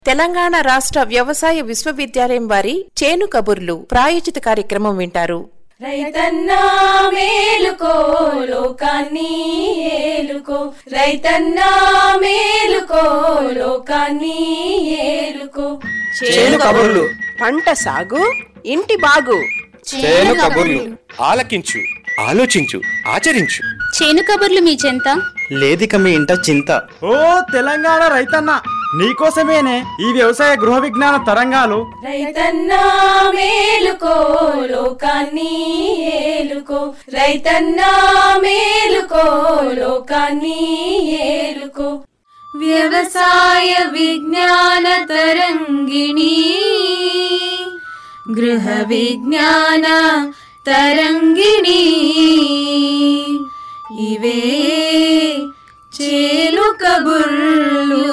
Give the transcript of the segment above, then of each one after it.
తెలంగాణ రాష్ట్ర వ్యవసాయ విశ్వవిద్యాలయం వారి చేను కబుర్లు ప్రాయోజిత కార్యక్రమం వింటారు రైతన్నా మేలుకో లోకాన్ని ఏలుకో రైతన్నా మేలుకో లోకాన్ని ఏలుకో చేను కబుర్లు పంట సాగు ఇంటి బాగు చేను కబుర్లు ఆలకించు ఆలోచించు ఆచరించు చేను కబుర్లు మీ చెంత లేదిక మీ ఇంట చింత ఓ తెలంగాణ రైతన్న నీకోసమేనే ఈ వ్యవసాయ గృహ విజ్ఞాన తరంగాలు రైతన్నా మేలుకో లోకాన్ని ఏలుకో రైతన్నా మేలుకో లోకాన్ని ఏలుకో వ్యవసాయ విజ్ఞాన తరంగిణి గృహ విజ్ఞాన తరంగిణి ఇవే చేలు కబుర్లు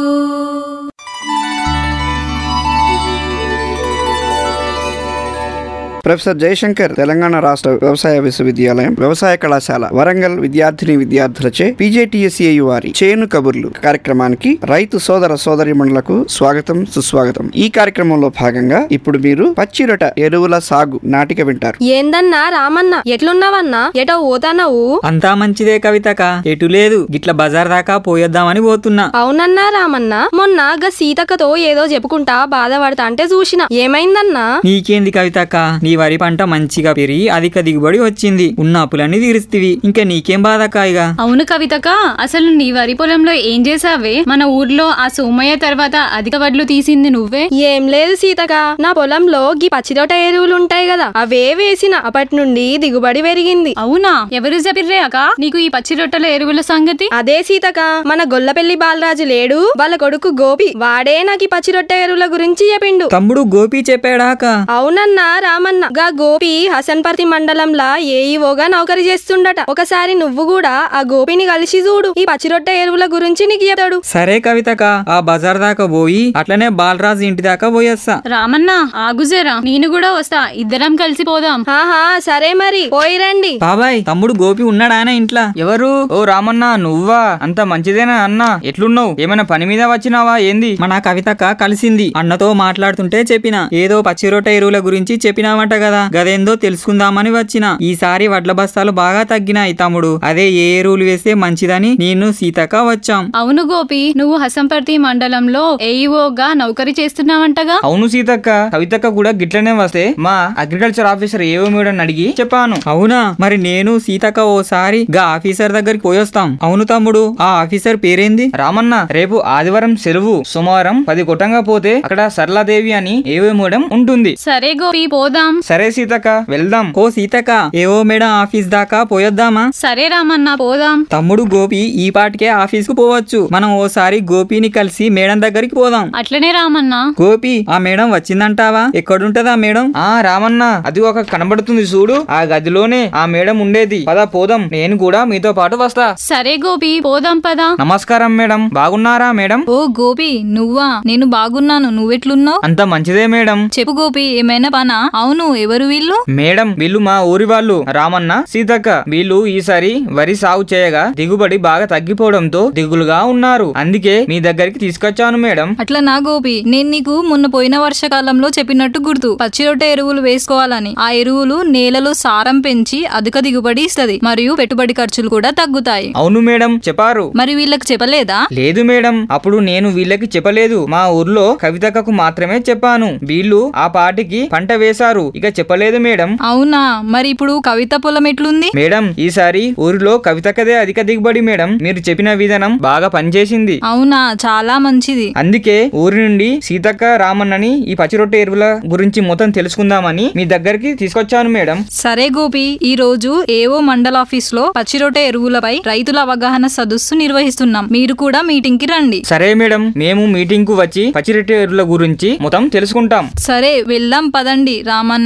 ప్రొఫెసర్ జయశంకర్ తెలంగాణ రాష్ట్ర వ్యవసాయ విశ్వవిద్యాలయం వ్యవసాయ కళాశాల వరంగల్ విద్యార్థిని విద్యార్థులచే పీజేటీఎస్ఏయు వారి చేను కబుర్లు కార్యక్రమానికి రైతు సోదర సోదరిమణులకు స్వాగతం సుస్వాగతం ఈ కార్యక్రమంలో భాగంగా ఇప్పుడు మీరు పచ్చిరొట ఎరువుల సాగు నాటిక వింటారు ఏందన్నా రామన్న ఎట్లున్నావన్నా ఎటో పోతానవు అంతా మంచిదే కవితక ఎటు లేదు గిట్ల బజార్ దాకా పోయొద్దామని పోతున్నా అవునన్నా రామన్న మొన్న గా సీతక్కతో ఏదో చెప్పుకుంటా బాధపడతా అంటే చూసిన ఏమైందన్నా నీకేంది కవితక్క నీ వరి పంట మంచిగా పెరిగి అధిక దిగుబడి వచ్చింది ఉన్న అప్పులన్నీ తీరుస్తివి ఇంకా నీకేం బాధకాయిగా అవును కవితక అసలు నీ వరి పొలంలో ఏం చేసావే మన ఊర్లో ఆ సోమయ్య తర్వాత అధిక వడ్లు తీసింది నువ్వే ఏం లేదు సీతక నా పొలంలో గీ పచ్చిదోట ఎరువులు ఉంటాయి కదా అవే వేసిన అప్పటి నుండి దిగుబడి పెరిగింది అవునా ఎవరు చెప్పిర్రే అక్క నీకు ఈ పచ్చి రొట్టెల ఎరువుల సంగతి అదే సీతక మన గొల్లపెల్లి బాలరాజు లేడు వాళ్ళ కొడుకు గోపి వాడే నాకు ఈ పచ్చి రొట్టె ఎరువుల గురించి చెప్పిండు తమ్ముడు గోపి చెప్పాడాక అవునన్నా రామన్న గా గోపి హసన్పర్తి మండలంలా ఏఈఓగా నౌకరీ చేస్తుండట ఒకసారి నువ్వు కూడా ఆ గోపిని కలిసి చూడు ఈ పచ్చిరొట్టె ఎరువుల గురించి నీకు చెప్తాడు సరే కవితక ఆ బజార్ దాకా పోయి అట్లనే బాలరాజు ఇంటి దాకా పోయేస్తా రామన్న ఆగుజేరా నేను కూడా వస్తా ఇద్దరం కలిసి పోదాం ఆహా సరే మరి పోయి రండి బాబాయ్ తమ్ముడు గోపి ఉన్నాడానే ఇంట్లో ఎవరు ఓ రామన్న నువ్వా అంత మంచిదేనా అన్న ఎట్లున్నావు ఏమైనా పని మీద వచ్చినావా ఏంది మన కవితక్క కలిసింది అన్నతో మాట్లాడుతుంటే చెప్పిన ఏదో పచ్చిరొట్ట ఎరువుల గురించి చెప్పినామంట కదా గదేందో తెలుసుకుందామని వచ్చిన ఈసారి వడ్ల బస్తాలు బాగా తగ్గినాయి తమ్ముడు అదే ఏ ఎరువులు వేస్తే మంచిదని నేను సీతక్క వచ్చాం అవును గోపి నువ్వు హసంపర్తి మండలంలో ఏఈఓగా నౌకరీ చేస్తున్నావంటగా అవును సీతక్క కవితక్క కూడా గిట్లనే వస్తే మా అగ్రికల్చర్ ఆఫీసర్ ఏవో మీడని అడిగి చెప్పాను అవునా మరి నేను సీతక్క ఓసారి గా ఆఫీసర్ దగ్గరికి పోయొస్తాం అవును తమ్ముడు ఆ ఆఫీసర్ పేరేంది రామన్న రేపు ఆదివారం సెలవు సోమవారం పది కొట్టంగా పోతే అక్కడ సరళాదేవి అని ఏవో మేడం ఉంటుంది సరే గోపి పోదాం సరే సీతక్క వెళ్దాం ఓ సీతక్క ఏవో మేడం ఆఫీస్ దాకా పోయొద్దామా సరే రామన్న పోదాం తమ్ముడు గోపి ఈ పాటికే ఆఫీస్ కు పోవచ్చు మనం ఓసారి గోపిని కలిసి మేడం దగ్గరికి పోదాం అట్లనే రామన్న గోపి ఆ మేడం వచ్చిందంటావా ఎక్కడుంటదా మేడం ఆ రామన్న అది ఒక కనబడుతుంది చూడు ఆ గదిలోనే ఆ మేడం ఉండేది పద పోదాం నేను కూడా మీతో పాటు వస్తా సరే గోపి పోదాం పదా నమస్కారం మేడం బాగున్నారా మేడం ఓ గోపి నువ్వా నేను బాగున్నాను నువ్వెట్లున్నావు అంత మంచిదే మేడం చెప్పు గోపి ఏమైనా పనా అవును ఎవరు వీళ్ళు మేడం వీళ్ళు మా ఊరి వాళ్ళు రామన్న సీతక్క వీళ్ళు ఈసారి వరి సాగు చేయగా దిగుబడి బాగా తగ్గిపోవడంతో దిగులుగా ఉన్నారు అందుకే మీ దగ్గరికి తీసుకొచ్చాను మేడం అట్లా నా గోపి నేను నీకు మొన్న పోయిన వర్షాకాలంలో చెప్పినట్టు గుర్తు పచ్చిరొట్ట ఎరువులు వేసుకోవాలని ఆ ఎరువులు నేలలో సారం పెంచి అధిక దిగుబడి ఇస్తది మరియు పెట్టుబడి ఖర్చులు కూడా తగ్గుతాయి అవును మేడం చెప్పారు మరి వీళ్ళకి చెప్పలేదా లేదు మేడం అప్పుడు నేను వీళ్ళకి చెప్పలేదు మా ఊర్లో కవితక్కకు మాత్రమే చెప్పాను వీళ్ళు ఆ పాటికి పంట వేశారు ఇక చెప్పలేదు మేడం అవునా మరి ఇప్పుడు కవిత పొలం ఎట్లుంది మేడం ఈసారి ఊరిలో కవితక్కదే అధిక దిగుబడి మేడం మీరు చెప్పిన విధానం బాగా పనిచేసింది అవునా చాలా మంచిది అందుకే ఊరి నుండి సీతక్క రామన్నని ఈ పచ్చిరొట్టె ఎరువుల గురించి మొత్తం తెలుసుకుందామని మీ దగ్గరికి తీసుకొచ్చాను మేడం సరే గోపి ఈ రోజు ఏవో మండల ఆఫీస్ లో పచ్చిరొట్టె ఎరువులపై రైతుల అవగాహన సదస్సు నిర్వహిస్తున్నాం మీరు కూడా మీటింగ్ కి రండి సరే మేడం మేము మీటింగ్ కు వచ్చి పచ్చిరొట్టె ఎరువుల గురించి మొత్తం తెలుసుకుంటాం సరే వెళ్దాం పదండి రామన్న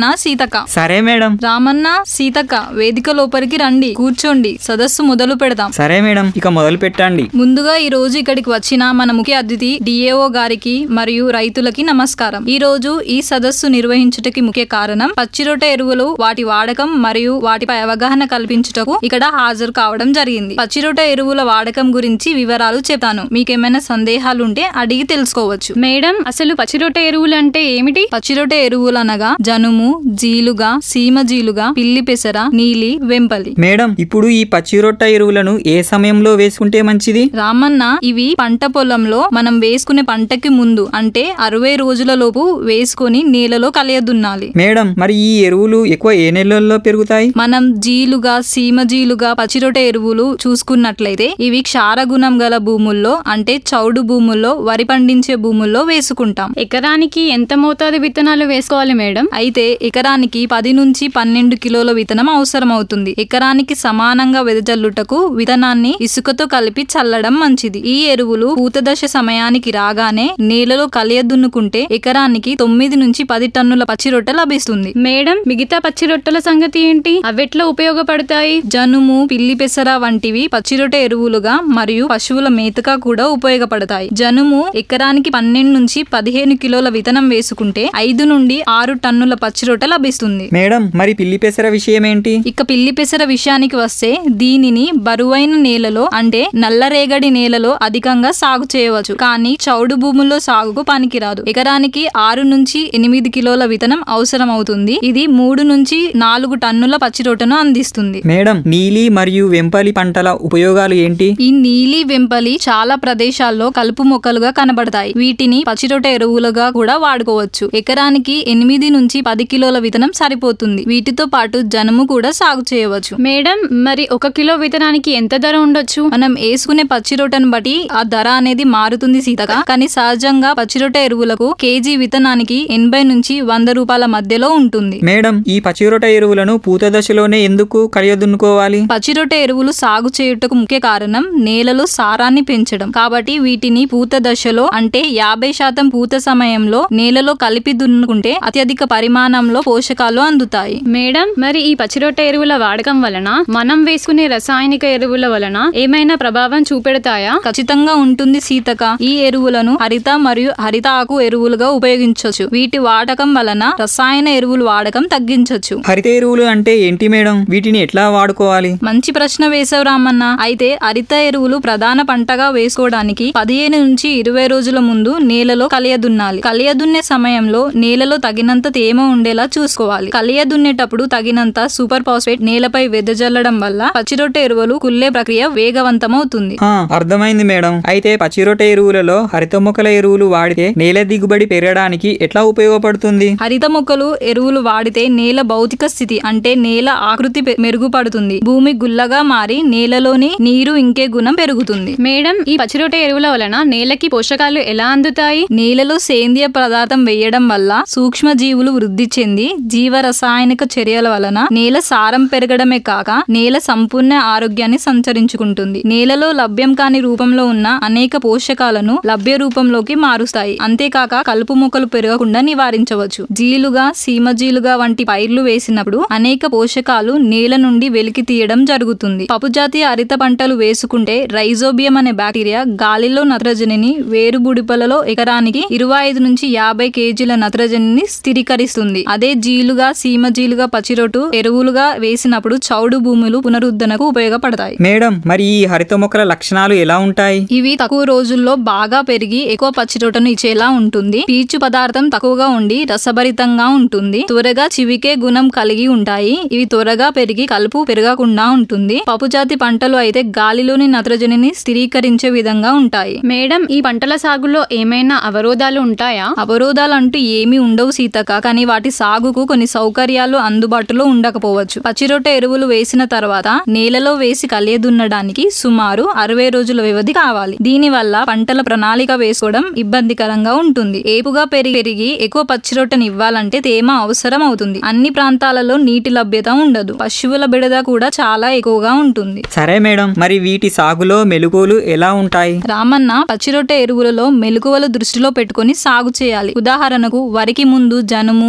రామన్న సీతక్క సరే మేడం రామన్న సీతక్క వేదిక లోపలికి రండి కూర్చోండి సదస్సు మొదలు పెడదాం సరే మేడం ఇక మొదలు పెట్టండి ముందుగా ఈ రోజు ఇక్కడికి వచ్చిన మన ముఖ్య అతిథి డిఏఓ గారికి మరియు రైతులకి నమస్కారం ఈ రోజు ఈ సదస్సు నిర్వహించుటకి ముఖ్య కారణం పచ్చిరొట్ట ఎరువులు వాటి వాడకం మరియు వాటిపై అవగాహన కల్పించుటకు ఇక్కడ హాజరు కావడం జరిగింది పచ్చిరొట్ట ఎరువుల వాడకం గురించి వివరాలు చెప్తాను మీకేమైనా సందేహాలు ఉంటే అడిగి తెలుసుకోవచ్చు మేడం అసలు పచ్చిరొట్ట ఎరువులు అంటే ఏమిటి పచ్చిరొట్ట ఎరువులు అనగా జనుము జీలుగా సీమ జీలుగా పిల్లి పెసర నీలి వెంపలి మేడం ఇప్పుడు ఈ పచ్చిరొట్ట ఎరువులను ఏ సమయంలో వేసుకుంటే మంచిది రామన్న ఇవి పంట పొలంలో మనం వేసుకునే పంటకి ముందు అంటే అరవై రోజుల లోపు వేసుకొని నీళ్ళలో కలియదున్నాలి మేడం మరి ఈ ఎరువులు ఎక్కువ ఏ నెలల్లో పెరుగుతాయి మనం జీలుగా సీమ జీలుగా పచ్చిరొట్ట ఎరువులు చూసుకున్నట్లయితే ఇవి క్షారగుణం గల భూముల్లో అంటే చౌడు భూముల్లో వరి పండించే భూముల్లో వేసుకుంటాం ఎకరానికి ఎంత మోతాదు విత్తనాలు వేసుకోవాలి మేడం అయితే ఎకరానికి పది నుంచి పన్నెండు కిలోల విత్తనం అవసరం అవుతుంది ఎకరానికి సమానంగా వెదజల్లుటకు విత్తనాన్ని ఇసుకతో కలిపి చల్లడం మంచిది ఈ ఎరువులు పూత దశ సమయానికి రాగానే నేలలో కలియదున్నుకుంటే ఎకరానికి తొమ్మిది నుంచి పది టన్నుల పచ్చి రొట్టె లభిస్తుంది మేడం మిగతా పచ్చి రొట్టెల సంగతి ఏంటి అవెట్లా ఉపయోగపడతాయి జనుము పిల్లి పెసర వంటివి పచ్చిరొట్టె ఎరువులుగా మరియు పశువుల మేతగా కూడా ఉపయోగపడతాయి జనుము ఎకరానికి పన్నెండు నుంచి పదిహేను కిలోల విత్తనం వేసుకుంటే ఐదు నుండి ఆరు టన్నుల పచ్చిరొట్టె లభిస్తుంది మేడం మరి పిల్లి పెసర విషయం ఏంటి ఇక పిల్లి పెసర విషయానికి వస్తే దీనిని బరువైన నేలలో అంటే నల్లరేగడి నేలలో అధికంగా సాగు చేయవచ్చు కానీ చౌడు భూముల్లో సాగుకు పనికిరాదు ఎకరానికి ఆరు నుంచి ఎనిమిది కిలోల విత్తనం అవసరం అవుతుంది ఇది మూడు నుంచి నాలుగు టన్నుల పచ్చిరొట్టెను అందిస్తుంది మేడం నీలి మరియు వెంపలి పంటల ఉపయోగాలు ఏంటి ఈ నీలి వెంపలి చాలా ప్రదేశాల్లో కలుపు మొక్కలుగా కనబడతాయి వీటిని పచ్చిరొట్ట ఎరువులుగా కూడా వాడుకోవచ్చు ఎకరానికి ఎనిమిది నుంచి పది కిలోల విత్తనం సరిపోతుంది వీటితో పాటు జనుము కూడా సాగు చేయవచ్చు మేడం మరి ఒక కిలో విత్తనానికి ఎంత ధర ఉండొచ్చు మనం వేసుకునే పచ్చిరొట్టను బట్టి ఆ ధర అనేది మారుతుంది సీతక కానీ సహజంగా పచ్చిరొట్ట ఎరువులకు కేజీ విత్తనానికి ఎనభై నుంచి వంద రూపాయల మధ్యలో ఉంటుంది మేడం ఈ పచ్చిరొట్ట ఎరువులను పూత దశలోనే ఎందుకు కలియదున్నుకోవాలి పచ్చిరొట్ట ఎరువులు సాగు చేయుటకు ముఖ్య కారణం నేలలో సారాన్ని పెంచడం కాబట్టి వీటిని పూత దశలో అంటే యాభై శాతం పూత సమయంలో నేలలో కలిపి దున్నుకుంటే అత్యధిక పరిమాణంలో పోషకాలు అందుతాయి మేడం మరి ఈ పచ్చిరొట్ట ఎరువుల వాడకం వలన మనం వేసుకునే రసాయనిక ఎరువుల వలన ఏమైనా ప్రభావం చూపెడతాయా ఖచ్చితంగా ఉంటుంది సీతక ఈ ఎరువులను హరిత మరియు హరిత ఆకు ఎరువులుగా ఉపయోగించవచ్చు వీటి వాడకం వలన రసాయన ఎరువులు వాడకం తగ్గించవచ్చు హరిత ఎరువులు అంటే ఏంటి మేడం వీటిని ఎట్లా వాడుకోవాలి మంచి ప్రశ్న వేసావు రామన్న అయితే హరిత ఎరువులు ప్రధాన పంటగా వేసుకోవడానికి పదిహేను నుంచి ఇరవై రోజుల ముందు నేలలో కలియదున్నాలి కలియదున్నే సమయంలో నేలలో తగినంత తేమ ఉండేలా చూసుకోవాలి కలియదున్నేటప్పుడు తగినంత సూపర్ ఫాస్ఫేట్ నేలపై వెదజల్లడం వల్ల పచ్చిరొట్టె ఎరువులు కుల్లే ప్రక్రియ వేగవంతమవుతుంది ఆ, అర్థమైంది మేడం అయితే పచ్చిరొట్ట ఎరువులలో హరిత మొక్కల ఎరువులు వాడితే నేల దిగుబడి పెరగడానికి ఎట్లా ఉపయోగపడుతుంది హరిత మొక్కలు ఎరువులు వాడితే నేల భౌతిక స్థితి అంటే నేల ఆకృతి పె- మెరుగుపడుతుంది భూమి గుల్లగా మారి నేలలోని నీరు ఇంకే గుణం పెరుగుతుంది మేడం ఈ పచ్చిరొట్ట ఎరువుల వలన నేలకి పోషకాలు ఎలా అందుతాయి నేలలో సేంద్రియ పదార్థం వేయడం వల్ల సూక్ష్మ జీవులు వృద్ధి చెంది జీవ రసాయనిక చర్యల వలన నేల సారం పెరగడమే కాక నేల సంపూర్ణ ఆరోగ్యాన్ని సంచరించుకుంటుంది నేలలో లభ్యం కాని రూపంలో ఉన్న అనేక పోషకాలను లభ్య రూపంలోకి మారుస్తాయి అంతేకాక కలుపు మొక్కలు పెరగకుండా నివారించవచ్చు జీలుగా సీమ జీలుగా వంటి పైర్లు వేసినప్పుడు అనేక పోషకాలు నేల నుండి వెలికి తీయడం జరుగుతుంది పప్పుజాతీయ హరిత పంటలు వేసుకుంటే రైజోబియం అనే బ్యాక్టీరియా గాలిలో నత్రజనిని వేరు బుడిపలలో ఎకరానికి ఇరవై ఐదు నుంచి యాభై కేజీల నత్రజనిని స్థిరీకరిస్తుంది అదే జీలుగా సీమ జీలుగా పచ్చిరొట్టు ఎరువులుగా వేసినప్పుడు చౌడు భూములు పునరుద్ధరణకు ఉపయోగపడతాయి మేడం మరి ఈ హరిత మొక్కల లక్షణాలు ఎలా ఉంటాయి ఇవి తక్కువ రోజుల్లో బాగా పెరిగి ఎక్కువ పచ్చిరొట్టను ఇచ్చేలా ఉంటుంది పీచు పదార్థం తక్కువగా ఉండి రసభరితంగా ఉంటుంది త్వరగా చివికే గుణం కలిగి ఉంటాయి ఇవి త్వరగా పెరిగి కలుపు పెరగకుండా ఉంటుంది పప్పుజాతి పంటలు అయితే గాలిలోని నత్రజనిని స్థిరీకరించే విధంగా ఉంటాయి మేడం ఈ పంటల సాగులో ఏమైనా అవరోధాలు ఉంటాయా అవరోధాలు అంటూ ఏమీ ఉండవు సీతక కానీ వాటి సాగుకు కొన్ని సౌకర్యాలు అందుబాటులో ఉండకపోవచ్చు పచ్చిరొట్ట ఎరువులు వేసిన తర్వాత నేలలో వేసి కలియదున్నడానికి సుమారు అరవై రోజుల వ్యవధి కావాలి దీని వల్ల పంటల ప్రణాళిక వేసుకోవడం ఇబ్బందికరంగా ఉంటుంది ఏపుగా పెరిగి పెరిగి ఎక్కువ పచ్చిరొట్టని ఇవ్వాలంటే తేమ అవసరం అవుతుంది అన్ని ప్రాంతాలలో నీటి లభ్యత ఉండదు పశువుల బిడద కూడా చాలా ఎక్కువగా ఉంటుంది సరే మేడం మరి వీటి సాగులో మెలుగులు ఎలా ఉంటాయి రామన్న పచ్చిరొట్టె ఎరువులలో మెలకువలు దృష్టిలో పెట్టుకొని సాగు చేయాలి ఉదాహరణకు వరికి ముందు జనుము లేదా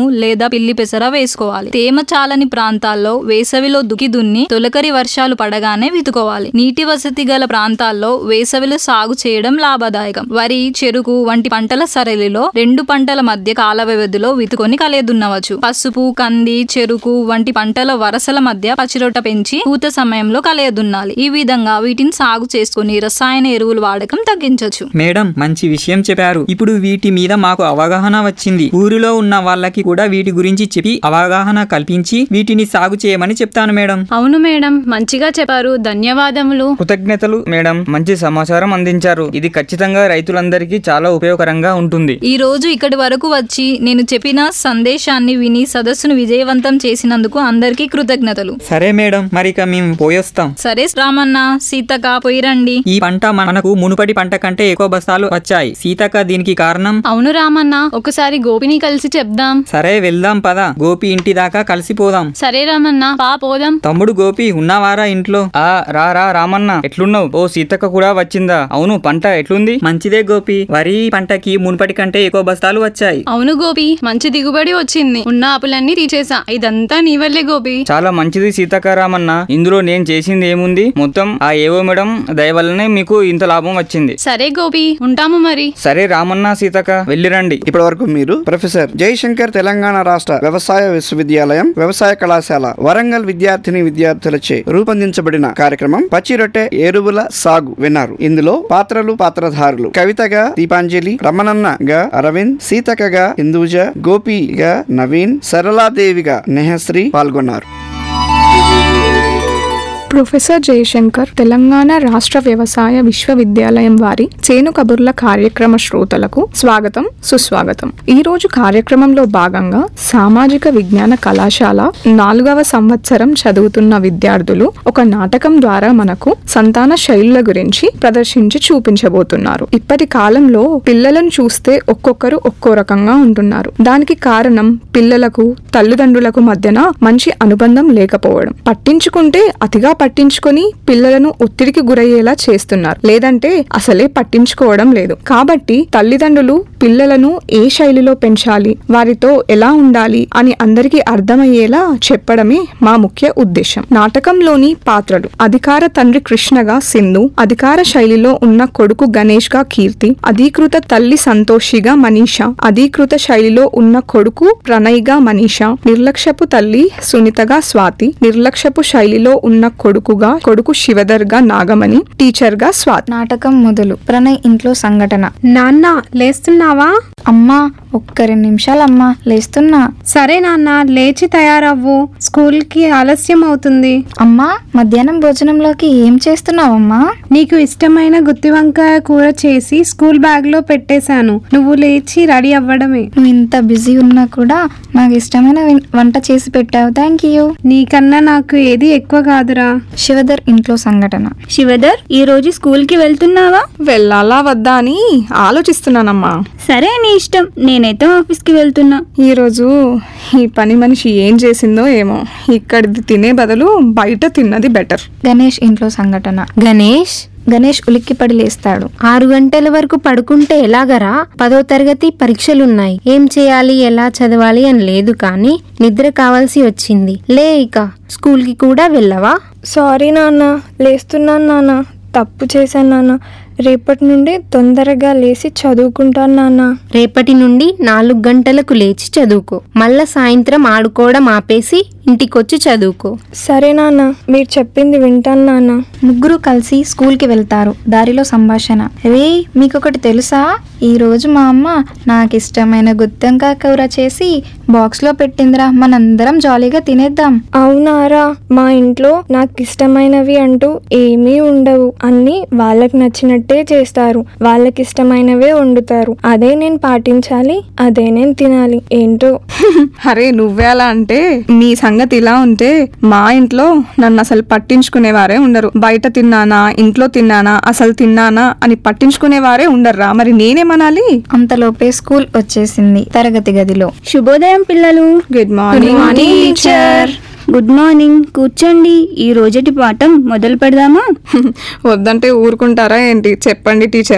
లేదా పిల్లి పెసర వేసుకోవాలి తేమ చాలని ప్రాంతాల్లో వేసవిలో దుకి దున్ని తొలకరి వర్షాలు పడగానే వితుకోవాలి నీటి వసతి గల ప్రాంతాల్లో వేసవిలో సాగు చేయడం లాభదాయకం వరి చెరుకు వంటి పంటల సరళిలో రెండు పంటల మధ్య కాల వ్యవధిలో వితుకొని కలయదున్నవచ్చు పసుపు కంది చెరుకు వంటి పంటల వరసల మధ్య పచ్చిరొట్ట పెంచి పూత సమయంలో కలయదున్నాలి ఈ విధంగా వీటిని సాగు చేసుకుని రసాయన ఎరువుల వాడకం తగ్గించవచ్చు మేడం మంచి విషయం చెప్పారు ఇప్పుడు వీటి మీద మాకు అవగాహన వచ్చింది ఊరిలో ఉన్న వాళ్ళకి కూడా వీటి గురించి చెప్పి అవగాహన కల్పించి వీటిని సాగు చేయమని చెప్తాను మేడం అవును మేడం మంచిగా చెప్పారు ధన్యవాదములు కృతజ్ఞతలు మేడం మంచి సమాచారం అందించారు ఇది ఖచ్చితంగా రైతులందరికీ చాలా ఉపయోగకరంగా ఉంటుంది ఈ రోజు ఇక్కడి వరకు వచ్చి నేను చెప్పిన సందేశాన్ని విని సదస్సును విజయవంతం చేసినందుకు అందరికీ కృతజ్ఞతలు సరే మేడం మరిక మేము పోయొస్తాం సరే రామన్న సీతక పోయిరండి ఈ పంట మనకు మునుపటి పంట కంటే ఎక్కువ బస్తాలు వచ్చాయి సీతక్క దీనికి కారణం అవును రామన్న ఒకసారి గోపిని కలిసి చెప్దాం సరే వెళ్దాం పద గోపి ఇంటి దాకా కలిసిపోదాం సరే రామన్న పా పోదాం తమ్ముడు గోపి ఉన్నావారా ఇంట్లో ఆ రా రా రామన్న ఎట్లున్నావు ఓ సీతక్క కూడా వచ్చిందా అవును పంట ఎట్లుంది మంచిదే గోపి వరి పంటకి మునుపటి కంటే ఎక్కువ బస్తాలు వచ్చాయి అవును గోపి మంచి దిగుబడి వచ్చింది ఉన్న అప్పులన్నీ తీసేసా ఇదంతా నీ వల్లే గోపి చాలా మంచిది సీతక్క రామన్న ఇందులో నేను చేసింది ఏముంది మొత్తం ఆ ఏవో మేడం దయ వల్లనే మీకు ఇంత లాభం వచ్చింది సరే గోపి ఉంటాము మరి సరే రామన్న సీతక్క వెళ్ళిరండి ఇప్పటి వరకు మీరు ప్రొఫెసర్ జయశంకర్ తెలంగాణ రాష్ట్ర వ్యవసాయ విశ్వవిద్యాలయం వ్యవసాయ కళాశాల వరంగల్ విద్యార్థిని విద్యార్థులచే రూపొందించబడిన కార్యక్రమం పచ్చి రొట్టె ఎరువుల సాగు విన్నారు ఇందులో పాత్రలు పాత్రధారులు కవితగా దీపాంజలి రమణన్నగా అరవింద్ సీతకగా హిందూజ గోపిగా నవీన్ సరళాదేవిగా నెహశ్రీ పాల్గొన్నారు ప్రొఫెసర్ జయశంకర్ తెలంగాణ రాష్ట్ర వ్యవసాయ విశ్వవిద్యాలయం వారి చేను కబుర్ల కార్యక్రమ శ్రోతలకు స్వాగతం సుస్వాగతం ఈ రోజు కార్యక్రమంలో భాగంగా సామాజిక విజ్ఞాన కళాశాల నాలుగవ సంవత్సరం చదువుతున్న విద్యార్థులు ఒక నాటకం ద్వారా మనకు సంతాన శైలుల గురించి ప్రదర్శించి చూపించబోతున్నారు ఇప్పటి కాలంలో పిల్లలను చూస్తే ఒక్కొక్కరు ఒక్కో రకంగా ఉంటున్నారు దానికి కారణం పిల్లలకు తల్లిదండ్రులకు మధ్యన మంచి అనుబంధం లేకపోవడం పట్టించుకుంటే అతిగా పట్టించుకొని పిల్లలను ఒత్తిడికి గురయ్యేలా చేస్తున్నారు లేదంటే అసలే పట్టించుకోవడం లేదు కాబట్టి తల్లిదండ్రులు పిల్లలను ఏ శైలిలో పెంచాలి వారితో ఎలా ఉండాలి అని అందరికీ అర్థమయ్యేలా చెప్పడమే మా ముఖ్య ఉద్దేశం నాటకంలోని పాత్రలు అధికార తండ్రి కృష్ణగా సింధు అధికార శైలిలో ఉన్న కొడుకు గణేష్ గా కీర్తి అధీకృత తల్లి సంతోషిగా మనీష అధీకృత శైలిలో ఉన్న కొడుకు ప్రణయ్గా మనీష నిర్లక్ష్యపు తల్లి సునీతగా స్వాతి నిర్లక్ష్యపు శైలిలో ఉన్న కొడుకుగా కొడుకు శివధర్గా నాగమణి టీచర్ గా స్వాతి నాటకం మొదలు ప్రణయ్ ఇంట్లో సంఘటన నాన్న లేస్తున్నావా అమ్మా ఒక్క రెండు నిమిషాలమ్మా లేస్తున్నా సరే నాన్న లేచి తయారవ్వు స్కూల్ కి ఆలస్యం అవుతుంది అమ్మా మధ్యాహ్నం భోజనంలోకి ఏం చేస్తున్నావమ్మా నీకు ఇష్టమైన గుత్తి వంకాయ కూర చేసి స్కూల్ బ్యాగ్ లో పెట్టేశాను నువ్వు లేచి రెడీ అవ్వడమే నువ్వు ఇంత బిజీ ఉన్నా కూడా నాకు ఇష్టమైన వం- వంట చేసి పెట్టావు థ్యాంక్ యూ నీకన్నా నాకు ఏది ఎక్కువ కాదురా శివధర్ ఇంట్లో సంఘటన శివధర్ ఈ రోజు స్కూల్ కి వెళ్తున్నావా వెళ్ళాలా వద్దా అని ఆలోచిస్తున్నానమ్మా సరే నీ ఇష్టం నేనైతే ఆఫీస్ కి వెళ్తున్నా ఈ రోజు ఈ పని మనిషి ఏం చేసిందో ఏమో ఇక్కడిది తినే బదులు బయట తిన్నది బెటర్ గణేష్ ఇంట్లో సంఘటన గణేష్ గణేష్ ఉలిక్కిపడి లేస్తాడు ఆరు గంటల వరకు పడుకుంటే ఎలాగరా పదో తరగతి పరీక్షలున్నాయి ఏం చేయాలి ఎలా చదవాలి అని లేదు కానీ నిద్ర కావాల్సి వచ్చింది లే ఇక స్కూల్ కి కూడా వెళ్ళవా సారీ నాన్న లేస్తున్నాను నాన్న తప్పు చేశాను నాన్న రేపటి నుండి తొందరగా లేచి చదువుకుంటాను నాన్న రేపటి నుండి నాలుగు గంటలకు లేచి చదువుకో మళ్ళా సాయంత్రం ఆడుకోవడం ఆపేసి ఇంటికొచ్చి చదువుకో సరే నాన్న మీరు చెప్పింది వింటాను నాన్న ముగ్గురు కలిసి స్కూల్ కి వెళ్తారు దారిలో సంభాషణ రే మీకొకటి తెలుసా ఈ రోజు మా అమ్మ నాకు ఇష్టమైన గుత్తంకాయ కూర చేసి బాక్స్ లో పెట్టిందిరా మనందరం జాలీగా తినేద్దాం అవునారా మా ఇంట్లో నాకు ఇష్టమైనవి అంటూ ఏమీ ఉండవు అన్నీ వాళ్ళకి నచ్చినట్టే చేస్తారు వాళ్ళకి ఇష్టమైనవే వండుతారు అదే నేను పాటించాలి అదే నేను తినాలి ఏంటో అరే నువ్వే అలా అంటే మీ సంగతి ఇలా ఉంటే మా ఇంట్లో నన్ను అసలు పట్టించుకునేవారే ఉండరు బయట తిన్నానా ఇంట్లో తిన్నానా అసలు తిన్నానా అని పట్టించుకునేవారే ఉండర్రా మరి నేనేమనాలి అంతలోపే స్కూల్ వచ్చేసింది తరగతి గదిలో శుభోదయం పిల్లలు good morning morning teacher good morning కూర్చోండి ఈ రోజటి పాఠం మొదలు పెడదామా వద్దంటే ఊరుకుంటారా ఏంటి చెప్పండి టీచర్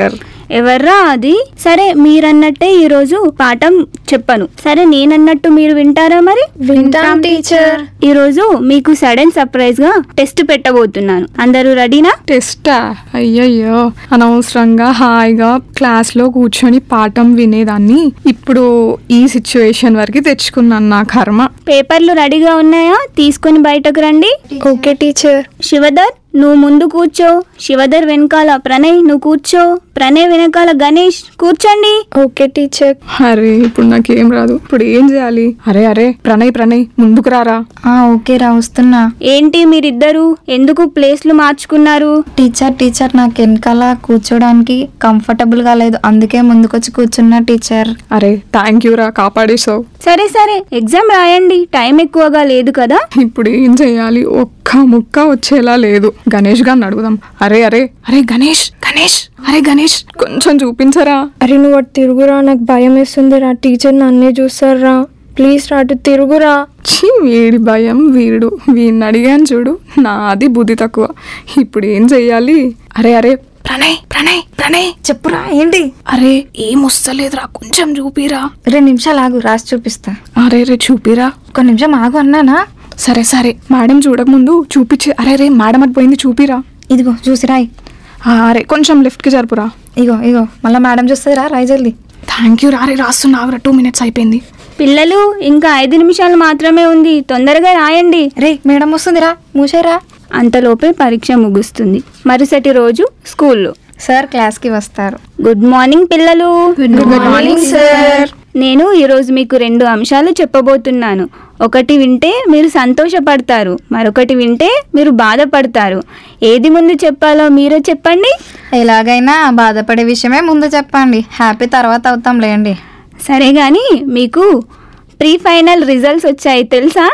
ఎవర్రా అది సరే మీరన్నట్టే ఈరోజు పాఠం చెప్పను సరే నేనన్నట్టు మీరు వింటారా మరి వింటాం, టీచర్. ఈరోజు మీకు సడన్ సర్ప్రైజ్ గా టెస్ట్ పెట్టబోతున్నాను అందరూ రెడీనా టెస్టా అయ్యయ్యో అనవసరంగా హాయిగా క్లాస్ లో కూర్చొని పాఠం వినేదాన్ని ఇప్పుడు ఈ సిచ్యువేషన్ వరకు తెచ్చుకున్నాను నా కర్మ పేపర్లు రెడీగా ఉన్నాయా తీసుకొని బయటకు రండి ఓకే టీచర్ శివధర్ నువ్వు ముందు కూర్చో శివధర్ వెనకాల ప్రణయ్ నువ్వు కూర్చో ప్రణయ్ వెనకాల గణేష్ కూర్చోండి ఓకే టీచర్ అరే ఇప్పుడు నాకేం రాదు ఇప్పుడు ఏం చేయాలి అరే అరే ప్రణయ్ ప్రణయ్ ముందుకు రారా ఓకే రా వస్తున్నా ఏంటి మీరిద్దరు ఎందుకు ప్లేస్లు మార్చుకున్నారు టీచర్ టీచర్ నాకు వెనకాల కూర్చోడానికి కంఫర్టబుల్ గా లేదు అందుకే ముందుకొచ్చి కూర్చున్నా టీచర్ అరే థ్యాంక్ యూ రా కాపాడేసావు సరే సరే ఎగ్జామ్ రాయండి టైం ఎక్కువగా లేదు కదా ఇప్పుడు ఏం చేయాలి ఒక్క ముక్క వచ్చేలా లేదు గణేష్ గారిని అడుగుదాం అరే అరే అరే గణేష్ గణేష్ అరే గణేష్ కొంచెం చూపించరా అరే నువ్వు అటు తిరుగురా నాకు భయం వేస్తుందిరా టీచర్ నన్నే చూస్తారా ప్లీజ్ రా అటు తిరుగురా ఛీ వీడి భయం వీడు వీడిని అడిగాను చూడు నాది బుద్ధి తక్కువ ఇప్పుడు ఏం చెయ్యాలి అరే అరే ప్రణయ్ ప్రణయ్ ప్రణయ్ చెప్పురా ఏంటి అరే ఏం వస్తలేదురా కొంచెం చూపిరా రెండు నిమిషాలు ఆగు రాసి చూపిస్తా అరే రే చూపిరా ఒక నిమిషం ఆగు అన్నానా సరే సరే మేడం చూడకముందు చూపించి అరే రే మేడం అది పోయింది చూపిరా ఇదిగో చూసిరాయ్ ఆ, అరే కొంచెం లెఫ్ట్కి జరుపురా ఇగో ఇగో మళ్ళీ మేడం చూస్తుందిరా రాయి జల్ది థ్యాంక్ యూ రారే రాస్తున్నావురా టూ మినిట్స్ అయిపోయింది పిల్లలు ఇంకా ఐదు నిమిషాలు మాత్రమే ఉంది తొందరగా రాయండి రే మేడం వస్తుందిరా మూసేరా అంతలోపే పరీక్ష ముగుస్తుంది మరుసటి రోజు స్కూల్లో సార్ క్లాస్కి వస్తారు గుడ్ మార్నింగ్ పిల్లలు Good morning, sir. నేను ఈరోజు మీకు రెండు అంశాలు చెప్పబోతున్నాను ఒకటి వింటే మీరు సంతోషపడతారు మరొకటి వింటే మీరు బాధపడతారు ఏది ముందు చెప్పాలో మీరే చెప్పండి ఎలాగైనా బాధపడే విషయమే ముందు చెప్పండి హ్యాపీ తర్వాత అవుతాం లేండి సరే కానీ మీకు ప్రీ ఫైనల్ రిజల్ట్స్ వచ్చాయి తెలుసా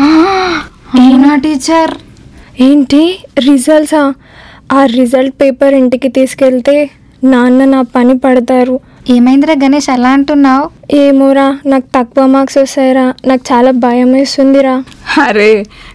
అవునా టీచర్ ఏంటి రిజల్ట్సా ఆ రిజల్ట్ పేపర్ ఇంటికి తీసుకెళ్తే నాన్న నా పని పడతారు ఏమైందిరా గణేష్ ఎలా అంటున్నావు ఏమోరా నాకు తక్కువ మార్క్స్ వస్తాయిరా నాకు చాలా భయం వేస్తుందిరా అరే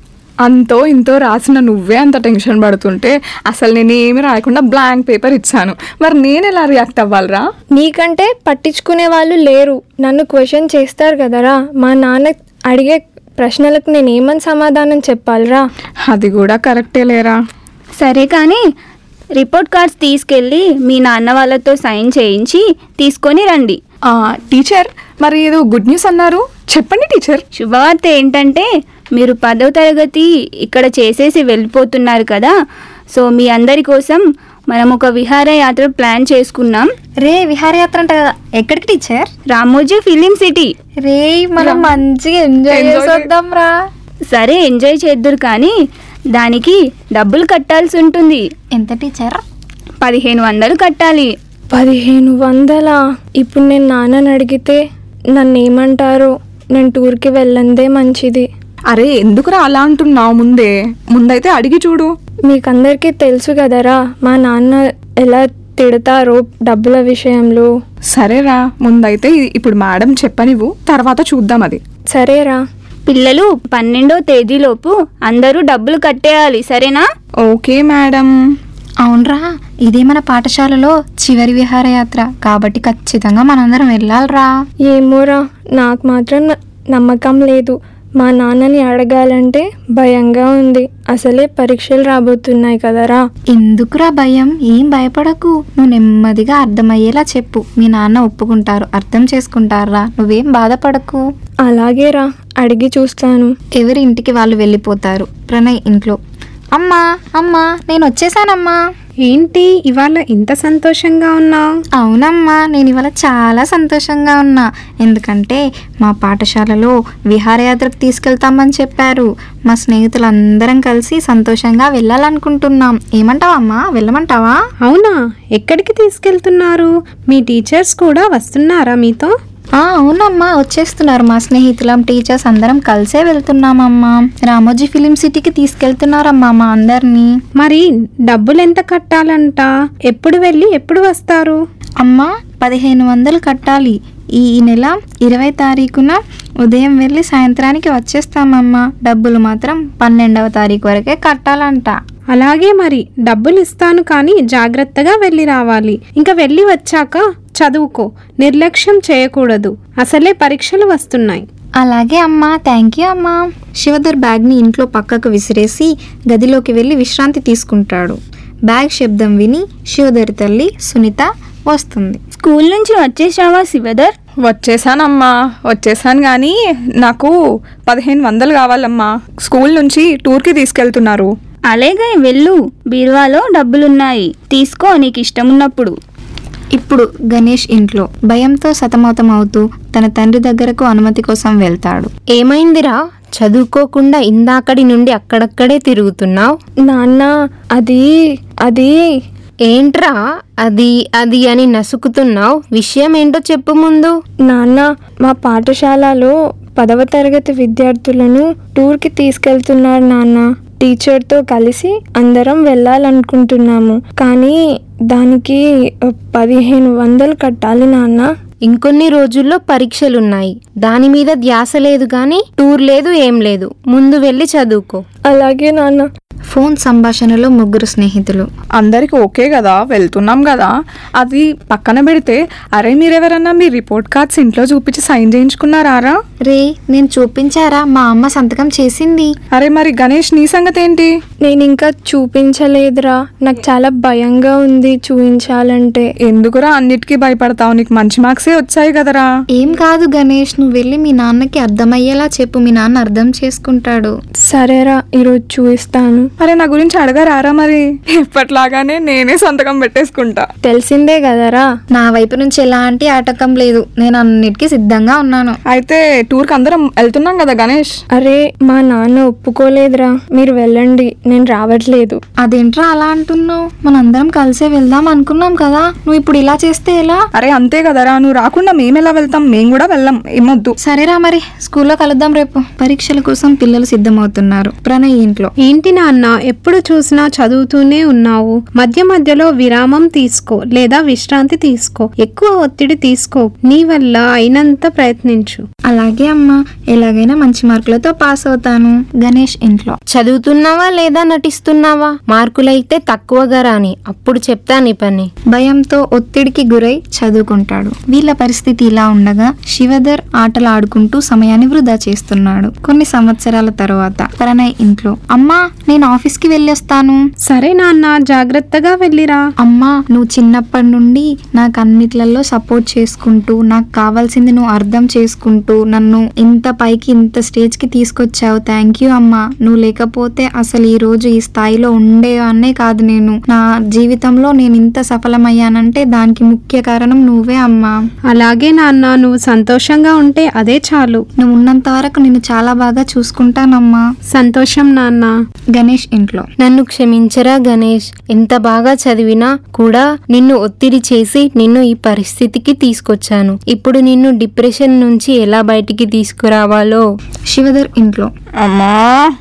అంతో ఇంతో రాసిన నువ్వే అంత టెన్షన్ పడుతుంటే అసలు నేను ఏమి రాయకుండా బ్లాంక్ పేపర్ ఇచ్చాను మరి నేను ఎలా రియాక్ట్ అవ్వాలిరా నీకంటే పట్టించుకునే వాళ్ళు లేరు నన్ను క్వశ్చన్ చేస్తారు కదరా మా నాన్న అడిగే ప్రశ్నలకు నేను ఏమని సమాధానం చెప్పాలిరా అది కూడా కరెక్టే లేరా సరే కానీ రిపోర్ట్ కార్డ్స్ తీసుకెళ్ళి మీ నాన్న వాళ్ళతో సైన్ చేయించి తీసుకొని రండి టీచర్ మరి ఏదో గుడ్ న్యూస్ అన్నారు చెప్పండి టీచర్ శుభవార్త ఏంటంటే మీరు పదో తరగతి ఇక్కడ చేసేసి వెళ్ళిపోతున్నారు కదా సో మీ అందరి కోసం మనం ఒక విహారయాత్ర ప్లాన్ చేసుకున్నాం రే విహారయాత్ర అంట కదా ఎక్కడికి టీచర్ రామోజీ ఫిలిం సిటీ రే మనం మంచిగా ఎంజాయ్ Enjoy చేసి వద్దాం రా సరే ఎంజాయ్ చేద్దురు కానీ దానికి డబ్బులు కట్టాల్సి ఉంటుంది ఎంత టీచర్ పదిహేను వందలు కట్టాలి పదిహేను వందల ఇప్పుడు నేను నాన్నని అడిగితే నన్ను ఏమంటారో నేను టూర్కి వెళ్ళందే మంచిది అరే ఎందుకురా అలా అంటున్నావు ముందే ముందైతే అడిగి చూడు మీకందరికీ తెలుసు కదరా మా నాన్న ఎలా తిడతారో డబ్బుల విషయంలో సరేరా ముందైతే ఇ- ఇప్పుడు మేడం చెప్పనివ్వు తర్వాత చూద్దాం అది సరేరా పిల్లలు పన్నెండో తేదీలోపు అందరూ డబ్బులు కట్టేయాలి సరేనా ఓకే మేడం అవునరా ఇది మన పాఠశాలలో చివరి విహారయాత్ర కాబట్టి ఖచ్చితంగా మనందరం వెళ్ళాలిరా ఏమోరా నాకు మాత్రం న- నమ్మకం లేదు మా నాన్నని అడగాలంటే భయంగా ఉంది అసలే పరీక్షలు రాబోతున్నాయి కదరా ఎందుకురా భయం ఏం భయపడకు నువ్వు నెమ్మదిగా అర్థమయ్యేలా చెప్పు మీ నాన్న ఒప్పుకుంటారు అర్థం చేసుకుంటారా నువ్వేం బాధపడకు అలాగేరా అడిగి చూస్తాను ఎవరి ఇంటికి వాళ్ళు వెళ్ళిపోతారు ప్రణయ్ ఇంట్లో అమ్మా అమ్మా నేను వచ్చేసానమ్మా ఏంటి ఇవాళ ఇంత సంతోషంగా ఉన్నావు అవునమ్మా నేను ఇవాళ చాలా సంతోషంగా ఉన్నా ఎందుకంటే మా పాఠశాలలో విహారయాత్రకు తీసుకెళ్తామని చెప్పారు మా స్నేహితులందరం కలిసి సంతోషంగా వెళ్ళాలనుకుంటున్నాం ఏమంటావమ్మా వెళ్ళమంటావా అవునా ఎక్కడికి తీసుకెళ్తున్నారు మీ టీచర్స్ కూడా వస్తున్నారా మీతో ఆ, అవునమ్మా వచ్చేస్తున్నారు మా స్నేహితులం టీచర్స్ అందరం కలిసే వెళ్తున్నామమ్మా రామోజీ ఫిలిం సిటీకి తీసుకెళ్తున్నారమ్మా మా అందరినీ మరి డబ్బులు ఎంత కట్టాలంట ఎప్పుడు వెళ్ళి ఎప్పుడు వస్తారు అమ్మా పదిహేను వందలు కట్టాలి ఈ నెల ఇరవై తారీఖున ఉదయం వెళ్ళి సాయంత్రానికి వచ్చేస్తామమ్మా డబ్బులు మాత్రం పన్నెండవ తారీఖు వరకే కట్టాలంట అలాగే మరి డబ్బులు ఇస్తాను కానీ జాగ్రత్తగా వెళ్ళి రావాలి ఇంకా వెళ్ళి వచ్చాక చదువుకో నిర్లక్ష్యం చేయకూడదు అసలే పరీక్షలు వస్తున్నాయి అలాగే అమ్మా థ్యాంక్ యూ అమ్మా శివధర్ బ్యాగ్ని ఇంట్లో పక్కకు విసిరేసి గదిలోకి వెళ్ళి విశ్రాంతి తీసుకుంటాడు బ్యాగ్ శబ్దం విని శివధర్ తల్లి సునీత వస్తుంది స్కూల్ నుంచి వచ్చేసావా శివధర్ వచ్చేసానమ్మా వచ్చేసాను కానీ నాకు పదిహేను వందలు కావాలమ్మా స్కూల్ నుంచి టూర్కి తీసుకెళ్తున్నారు అలాగే వెళ్ళు బీరువాలో డబ్బులున్నాయి తీసుకో నీకు ఇష్టం ఉన్నప్పుడు ఇప్పుడు గణేష్ ఇంట్లో భయంతో సతమతమవుతూ తన తండ్రి దగ్గరకు అనుమతి కోసం వెళ్తాడు ఏమైందిరా చదువుకోకుండా ఇందాకడి నుండి అక్కడక్కడే తిరుగుతున్నావు నాన్న అది అది ఏంట్రా అది అది అని నసుకుతున్నావు విషయం ఏంటో చెప్పు ముందు నాన్న మా పాఠశాలలో పదవ తరగతి విద్యార్థులను టూర్కి తీసుకెళ్తున్నారు నాన్న టీచర్తో కలిసి అందరం వెళ్ళాలనుకుంటున్నాము కానీ దానికి ఆ, పదిహేను వందలు కట్టాలి నాన్న ఇంకొన్ని రోజుల్లో పరీక్షలున్నాయి దాని మీద ధ్యాస లేదు గాని టూర్ లేదు ఏం లేదు ముందు వెళ్ళి చదువుకో అలాగే నాన్న ఫోన్ సంభాషణలో ముగ్గురు స్నేహితులు అందరికి ఓకే కదా వెళ్తున్నాం కదా అది పక్కన పెడితే అరే మీరెవరన్నా మీ రిపోర్ట్ కార్డ్స్ ఇంట్లో చూపించి సైన్ చేయించుకున్నారా రే నేను చూపించారా మా అమ్మ సంతకం చేసింది అరే మరి గణేష్ నీ సంగతి ఏంటి నేను ఇంకా చూపించలేదురా నాకు చాలా భయంగా ఉంది చూపించాలంటే ఎందుకురా అన్నిటికీ భయపడతావు నీకు మంచి మార్క్సే వచ్చాయి కదరా ఏం కాదు గణేష్ నువ్వు వెళ్ళి మీ నాన్నకి అర్థమయ్యేలా చెప్పు మీ నాన్న అర్థం చేసుకుంటాడు సరేరా ఈరోజు చూపిస్తాను అరే నా గురించి అడగరారా మరి ఎప్పట్లాగానే నేనే సంతకం పెట్టేసుకుంటా తెలిసిందే కదరా నా వైపు నుంచి ఎలాంటి ఆటకం లేదు నేను అన్నిటికీ సిద్ధంగా ఉన్నాను అయితే టూర్కి అందరం వెళ్తున్నాం కదా గణేష్ అరే మా నాన్న ఒప్పుకోలేదురా మీరు వెళ్ళండి నేను రావట్లేదు అదేంట్రా అలా అంటున్నావు మనందరం కలిసే వెళ్దాం అనుకున్నాం కదా నువ్వు ఇప్పుడు ఇలా చేస్తే ఎలా అరే అంతే కదరా నువ్వు రాకుండా మేము ఎలా వెళ్తాం మేము కూడా వెళ్ళాం ఏమొద్దు సరేరా మరి స్కూల్లో కలుద్దాం రేపు పరీక్షల కోసం పిల్లలు సిద్ధమవుతున్నారు ప్రణయ్ ఇంట్లో ఏంటి నాన్న ఎప్పుడు చూసినా చదువుతూనే ఉన్నావు మధ్య మధ్యలో విరామం తీసుకో లేదా విశ్రాంతి తీసుకో ఎక్కువ ఒత్తిడి తీసుకో నీ వల్ల అయినంత ప్రయత్నించు అలాగే అమ్మా ఎలాగైనా మంచి మార్కులతో పాస్ అవుతాను గణేష్ ఇంట్లో చదువుతున్నావా లేదా నటిస్తున్నావా మార్కులైతే తక్కువగా రాని అప్పుడు చెప్తా నీ పని భయంతో ఒత్తిడికి గురై చదువుకుంటాడు వీళ్ళ పరిస్థితి ఇలా ఉండగా శివధర్ ఆటలు ఆడుకుంటూ సమయాన్ని వృధా చేస్తున్నాడు కొన్ని సంవత్సరాల తర్వాత ప్రణయ్ ఇంట్లో అమ్మా నేను ఆఫీస్ కి వెళ్ళొస్తాను సరే నాన్న జాగ్రత్తగా వెళ్ళిరా అమ్మా నువ్వు చిన్నప్పటి నుండి నాకు అన్నిట్లలో సపోర్ట్ చేసుకుంటూ నాకు కావాల్సింది నువ్వు అర్థం చేసుకుంటూ నన్ను ఇంత పైకి ఇంత స్టేజ్ కి తీసుకొచ్చావు థ్యాంక్ యూ అమ్మా నువ్వు లేకపోతే అసలు ఈ రోజు ఈ స్థాయిలో ఉండేవాన్నే కాదు నేను నా జీవితంలో నేను ఇంత సఫలమయ్యానంటే దానికి ముఖ్య కారణం నువ్వే అమ్మా అలాగే నాన్న నువ్వు సంతోషంగా ఉంటే అదే చాలు నువ్వు ఉన్నంత వరకు నేను చాలా బాగా చూసుకుంటానమ్మా సంతోషం నాన్న గణేష్ ఇంట్లో నన్ను క్షమించరా గణేష్ ఎంత బాగా చదివినా కూడా నిన్ను ఒత్తిడి చేసి నిన్ను ఈ పరిస్థితికి తీసుకొచ్చాను ఇప్పుడు నిన్ను డిప్రెషన్ నుంచి ఎలా బయటికి తీసుకురావాలో శివధర్ ఇంట్లో అమ్మా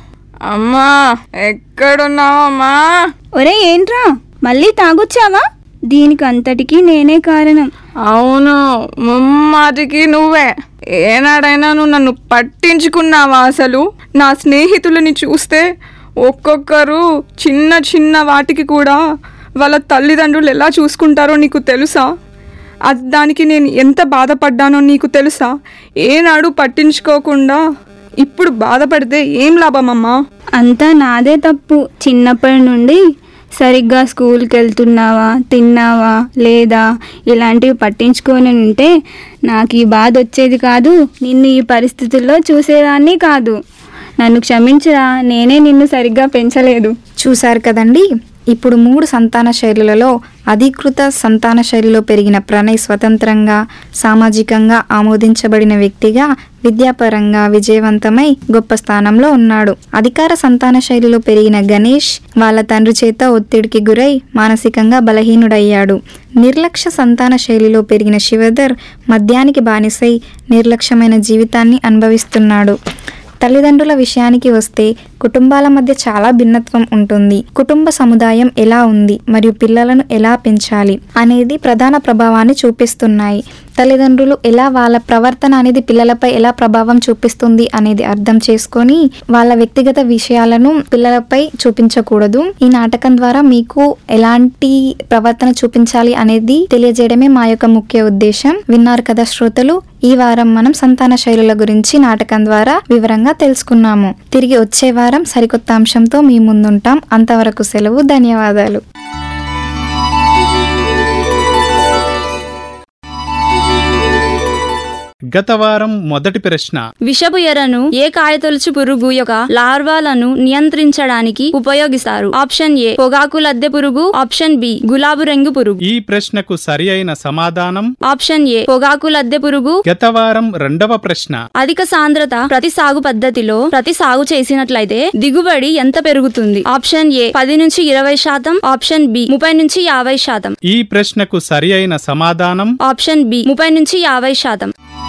అమ్మా ఎక్కడున్నావమ్మా ఒరే ఏంట్రా మళ్ళీ తాగొచ్చావా దీనికి అంతటికి నేనే కారణం అవును ముమ్మాటికి నువ్వే ఏనాడైనా నువ్వు నన్ను పట్టించుకున్నావా అసలు నా స్నేహితులని చూస్తే ఒక్కొక్కరు చిన్న చిన్న వాటికి కూడా వాళ్ళ తల్లిదండ్రులు ఎలా చూసుకుంటారో నీకు తెలుసా అది దానికి నేను ఎంత బాధపడ్డానో నీకు తెలుసా ఏనాడు పట్టించుకోకుండా ఇప్పుడు బాధపడితే ఏం లాభమమ్మా అంతా నాదే తప్పు చిన్నప్పటి నుండి సరిగ్గా స్కూల్కి వెళ్తున్నావా తిన్నావా లేదా ఇలాంటివి పట్టించుకొని ఉంటే నాకు ఈ బాధ వచ్చేది కాదు నిన్ను ఈ పరిస్థితుల్లో చూసేదాన్ని కాదు నన్ను క్షమించరా నేనే నిన్ను సరిగ్గా పెంచలేదు చూశారు కదండి ఇప్పుడు మూడు సంతాన శైలులలో అధీకృత సంతాన శైలిలో పెరిగిన ప్రణయ్ స్వతంత్రంగా సామాజికంగా ఆమోదించబడిన వ్యక్తిగా విద్యాపరంగా విజయవంతమై గొప్ప స్థానంలో ఉన్నాడు అధికార సంతాన శైలిలో పెరిగిన గణేష్ వాళ్ళ తండ్రి చేత ఒత్తిడికి గురై మానసికంగా బలహీనుడయ్యాడు నిర్లక్ష్య సంతాన శైలిలో పెరిగిన శివధర్ మద్యానికి బానిసై నిర్లక్ష్యమైన జీవితాన్ని అనుభవిస్తున్నాడు తల్లిదండ్రుల విషయానికి వస్తే కుటుంబాల మధ్య చాలా భిన్నత్వం ఉంటుంది కుటుంబ సముదాయం ఎలా ఉంది మరియు పిల్లలను ఎలా పెంచాలి అనేది ప్రధాన ప్రభావాన్ని చూపిస్తున్నాయి తల్లిదండ్రులు ఎలా వాళ్ళ ప్రవర్తన అనేది పిల్లలపై ఎలా ప్రభావం చూపిస్తుంది అనేది అర్థం చేసుకొని వాళ్ళ వ్యక్తిగత విషయాలను పిల్లలపై చూపించకూడదు ఈ నాటకం ద్వారా మీకు ఎలాంటి ప్రవర్తన చూపించాలి అనేది తెలియజేయడమే మా యొక్క ముఖ్య ఉద్దేశం విన్నారు కదా శ్రోతలు ఈ వారం మనం సంతాన శైలుల గురించి నాటకం ద్వారా వివరంగా తెలుసుకున్నాము తిరిగి వచ్చే వారం సరికొత్త అంశంతో మీ ముందుంటాం అంతవరకు సెలవు ధన్యవాదాలు గత వారం మొదటి ప్రశ్న విషపు ఎరను ఏ కాయతొలుచు పురుగు యొక్క లార్వాలను నియంత్రించడానికి ఉపయోగిస్తారు ఆప్షన్ ఏ పొగాకు లద్దె పురుగు ఆప్షన్ బి గులాబు రంగు పురుగు ఈ ప్రశ్నకు సరి అయిన సమాధానం ఆప్షన్ ఏ పొగాకు లద్దె పురుగు గత వారం రెండవ ప్రశ్న అధిక సాంద్రత ప్రతి సాగు పద్ధతిలో ప్రతి సాగు చేసినట్లయితే దిగుబడి ఎంత పెరుగుతుంది ఆప్షన్ ఏ పది నుంచి ఇరవై శాతం ఆప్షన్ బి ముప్పై నుంచి యాభై శాతం ఈ ప్రశ్నకు సరి అయిన సమాధానం ఆప్షన్ బి ముప్పై నుంచి యాభై శాతం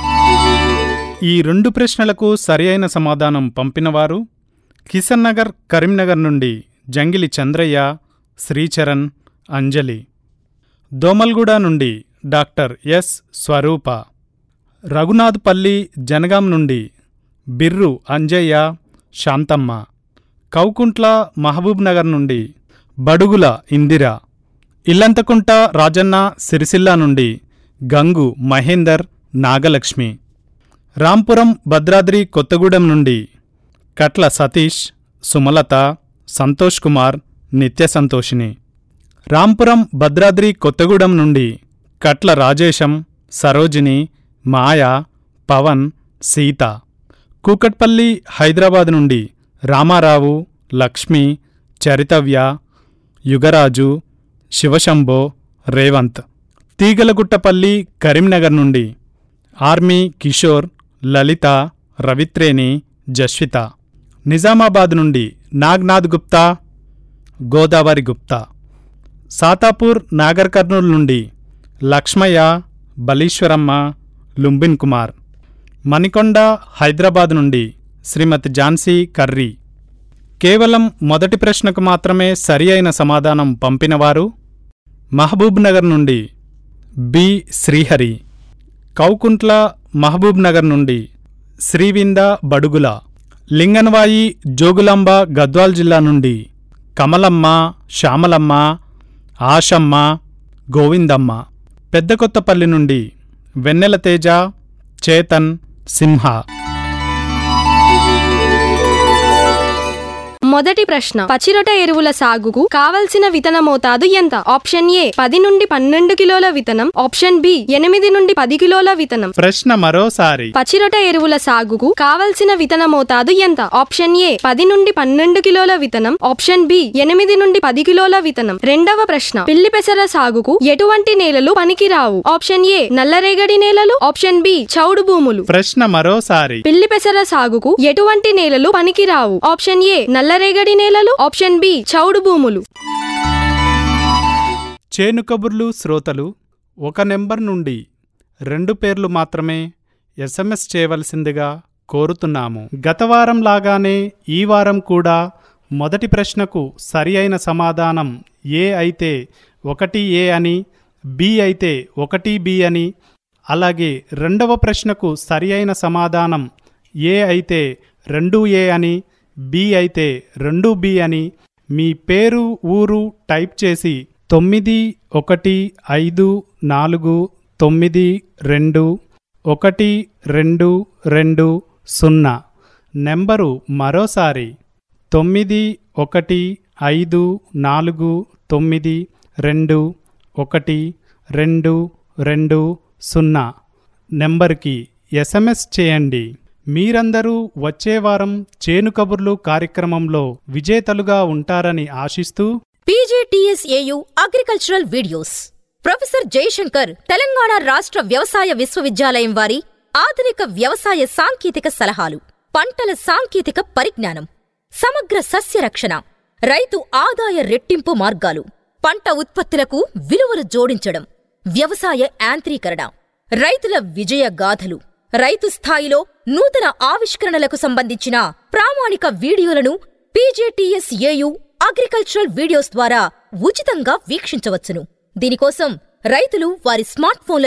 ఈ రెండు ప్రశ్నలకు సరి అయిన సమాధానం పంపినవారు కిషన్ నగర్ కరీంనగర్ నుండి జంగిలి చంద్రయ్య శ్రీచరణ్ అంజలి దోమల్గూడ నుండి డాక్టర్ ఎస్ స్వరూప రఘునాథ్పల్లి జనగాం నుండి బిర్రు అంజయ్య శాంతమ్మ కౌకుంట్ల మహబూబ్ నగర్ నుండి బడుగుల ఇందిర ఇల్లంతకుంట రాజన్న సిరిసిల్ల నుండి గంగు మహేందర్ నాగలక్ష్మి రాంపురం భద్రాద్రి కొత్తగూడెం నుండి కట్ల సతీష్ సుమలత సంతోష్ కుమార్ నిత్య సంతోషిని రాంపురం భద్రాద్రి కొత్తగూడెం నుండి కట్ల రాజేశం సరోజిని మాయ పవన్ సీత కూకట్పల్లి హైదరాబాద్ నుండి రామారావు లక్ష్మి చరితవ్య యుగరాజు శివశంభో రేవంత్ తీగలగుట్టపల్లి కరీంనగర్ నుండి ఆర్మీ కిషోర్ లలిత రవిత్రేణి జస్విత నిజామాబాద్ నుండి నాగ్నాథ్ గుప్తా గోదావరి గుప్తా సాతాపూర్ నాగర్ కర్నూల్ నుండి లక్ష్మయ్య బలీశ్వరమ్మ లుంబిన్ కుమార్ మణికొండ హైదరాబాద్ నుండి శ్రీమతి ఝాన్సీ కర్రీ కేవలం మొదటి ప్రశ్నకు మాత్రమే సరి అయిన సమాధానం పంపినవారు మహబూబ్ నగర్ నుండి బి శ్రీహరి కౌకుంట్ల మహబూబ్ నగర్ నుండి శ్రీవింద బడుగుల లింగన్వాయి జోగులాంబ గద్వాల్ జిల్లా నుండి కమలమ్మ శ్యామలమ్మ ఆశమ్మ గోవిందమ్మ పెద్దకొత్తపల్లి నుండి వెన్నెల తేజ చేతన్ సింహ మొదటి ప్రశ్న పచ్చిరొట్ట ఎరువుల సాగుకు కావలసిన విత్తన మోతాదు ఎంత ఆప్షన్ ఏ పది నుండి పన్నెండు కిలోల విత్తనం ఆప్షన్ బి ఎనిమిది నుండి పది కిలోల విత్తనం ప్రశ్న మరోసారి పచ్చిరొట్ట ఎరువుల సాగుకు కావలసిన విత్తన మోతాదు ఎంత ఆప్షన్ ఏ పది నుండి పన్నెండు కిలోల విత్తనం ఆప్షన్ బి ఎనిమిది నుండి పది కిలోల విత్తనం రెండవ ప్రశ్న పిల్లి పెసర సాగుకు ఎటువంటి నేలలు పనికిరావు ఆప్షన్ ఏ నల్లరేగడి నేలలు ఆప్షన్ బి చౌడు భూములు ప్రశ్న మరోసారి పిల్లి పెసర సాగుకు ఎటువంటి నేలలు పనికిరావు ఆప్షన్ ఏ నల్లరేగడి నేలలు ఆప్షన్ బి చౌడు భూములు చేను కబుర్లు శ్రోతలు ఒక నెంబర్ నుండి రెండు పేర్లు మాత్రమే ఎస్ఎంఎస్ చేయవలసిందిగా కోరుతున్నాము గత వారం లాగానే ఈ వారం కూడా మొదటి ప్రశ్నకు సరి అయిన సమాధానం ఏ అయితే ఒకటి ఏ అని బి అయితే ఒకటి బి అని అలాగే రెండవ ప్రశ్నకు సరి అయిన సమాధానం ఏ అయితే రెండు ఏ అని బి అయితే రెండు బి అని మీ పేరు ఊరు టైప్ చేసి తొమ్మిది ఒకటి ఐదు నాలుగు తొమ్మిది రెండు ఒకటి రెండు రెండు సున్నా నెంబరు మరోసారి తొమ్మిది ఒకటి ఐదు నాలుగు తొమ్మిది రెండు ఒకటి రెండు రెండు సున్నా నెంబర్కి ఎస్ఎంఎస్ చేయండి మీరందరూ వచ్చే వారం చేను కబుర్లు కార్యక్రమంలో విజేతలుగా ఉంటారని ఆశిస్తూ PGTSAU agricultural videos professor Jayashankar Telangana రాష్ట్ర వ్యవసాయ విశ్వవిద్యాలయం వారి ఆధునిక వ్యవసాయ సాంకేతిక సలహాలు పంటల సాంకేతిక పరిజ్ఞానం సమగ్ర సస్య రక్షణ రైతు ఆదాయ రెట్టింపు మార్గాలు పంట ఉత్పత్తులకు విలువలు జోడించడం వ్యవసాయ యాంత్రీకరణ రైతుల విజయ గాథలు రైతు స్థాయిలో నూతన ఆవిష్కరణలకు సంబంధించిన ప్రామాణిక వీడియోలను పీజేటీఎస్ఏయు అగ్రికల్చరల్ వీడియోస్ ద్వారా ఉచితంగా వీక్షించవచ్చును దీనికోసం రైతులు వారి స్మార్ట్ ఫోన్లలో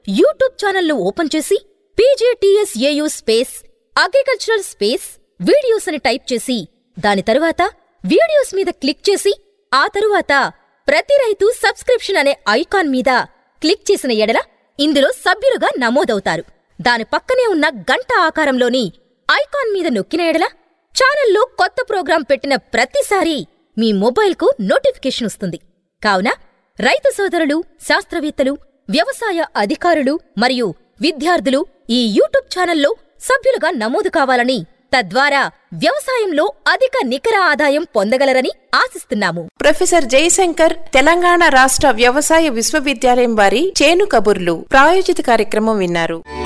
యూట్యూబ్ ఛానల్ను ఓపెన్ చేసి PJTSAU space agricultural space videos అని టైప్ చేసి దాని తరువాత వీడియోస్ మీద క్లిక్ చేసి ఆ తరువాత ప్రతి రైతు సబ్స్క్రిప్షన్ అనే ఐకాన్ మీద క్లిక్ చేసిన ఎడల ఇందులో సభ్యులుగా నమోదవుతారు దాని పక్కనే ఉన్న గంట ఆకారంలోని ఐకాన్ మీద నొక్కిన ఎడల ఛానల్లో కొత్త ప్రోగ్రాం పెట్టిన ప్రతిసారీ మీ మొబైల్కు నోటిఫికేషన్ వస్తుంది కావున రైతు సోదరులు శాస్త్రవేత్తలు వ్యవసాయ అధికారులు మరియు విద్యార్థులు ఈ యూట్యూబ్ ఛానల్లో సభ్యులుగా నమోదు కావాలని తద్వారా వ్యవసాయంలో అధిక నికర ఆదాయం పొందగలరని ఆశిస్తున్నాము ప్రొఫెసర్ జయశంకర్ తెలంగాణ రాష్ట్ర వ్యవసాయ విశ్వవిద్యాలయం వారి చేను కబుర్లు ప్రాయోజిత కార్యక్రమం విన్నారు